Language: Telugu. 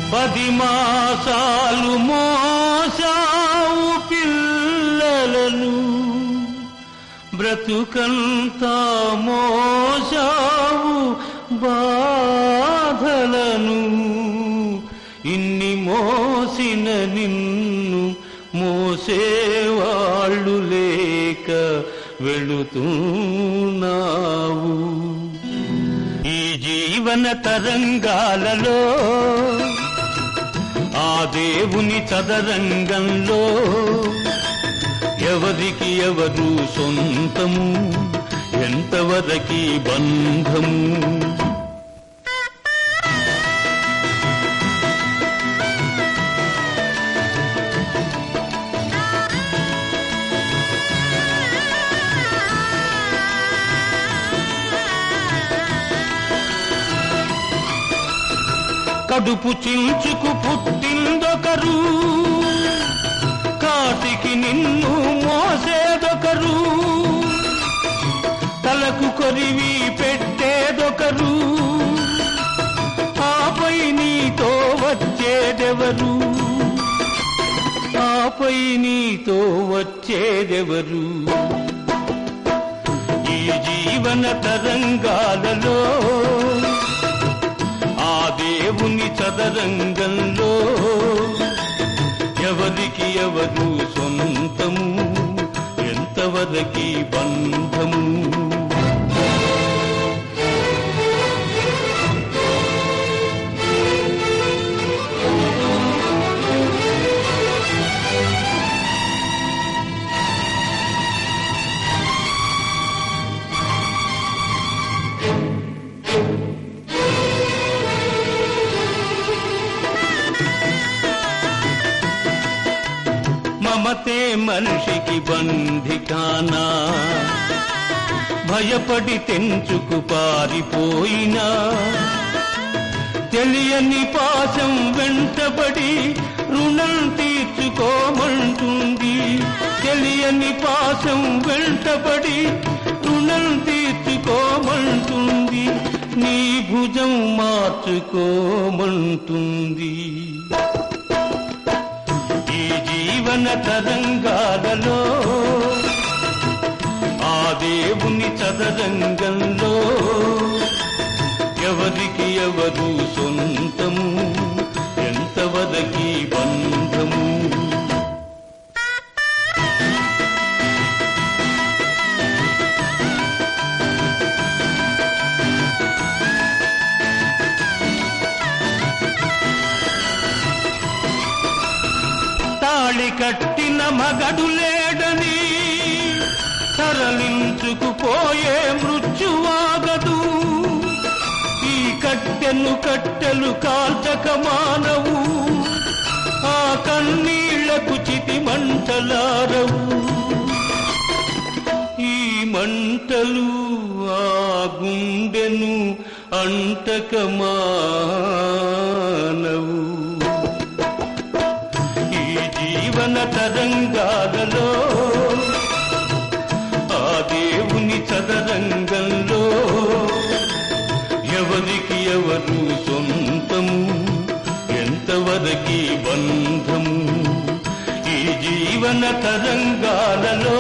పది మాసాలు మోసావు పిల్లలను బ్రతుకంతా మోసావు బాధలను ఇన్ని మోసిన నిన్ను మోసేవాళ్ళు లేక వెళుతున్నావు ఈ జీవన తరంగాలలో ఆ దేవుని చదరంగంలో ఎవరికి ఎవరు సొంతము ఎంతవరకి బంధము కడుపు చించుకు పుట్టిందొకరు కాటికి నిన్ను మోసేదొకరు తలకు కొరివి పెట్టేదొకరు ఆపై నీతో వచ్చేదెవరు ఆపై నీతో వచ్చేదెవరు ఈ జీవన తరంగాలలో ఆ దేవుని చదరంగంలో ఎవరికి ఎవరు సొంతము ఎంతవరకి బంధము మమతే మనిషికి బంధికానా భయపడి తెంచుకు పారిపోయినా తెలియని పాశం వెంటబడి రుణం తీర్చుకోమంటుంది తెలియని పాశం వెంటబడి రుణం తీర్చుకోమంటుంది నీ భుజం మార్చుకోమంటుంది ఈ జీవన తరంగాలలో ఆ దేవుని చదరంగంలో ఎవరికి ఎవరు సొంతము ఎంతవరకి బంధము తాళి కట్టిన మగడు లేడని తరలించుకుపోయే మృత్యువాగదు ఈ కట్టెను కట్టెలు కాల్చక మానవు ఆ కన్నీళ్లకు చితి మంటలారవు ఈ మంటలు ఆ గుండెను అంటక మానవు ఈ జీవన తరంగాలలో ఆ దేవుని చదరంగంలో ఎవరికి ఎవరు సొంతము ఎంతవరకి బంధము ఈ జీవన తరంగాలలో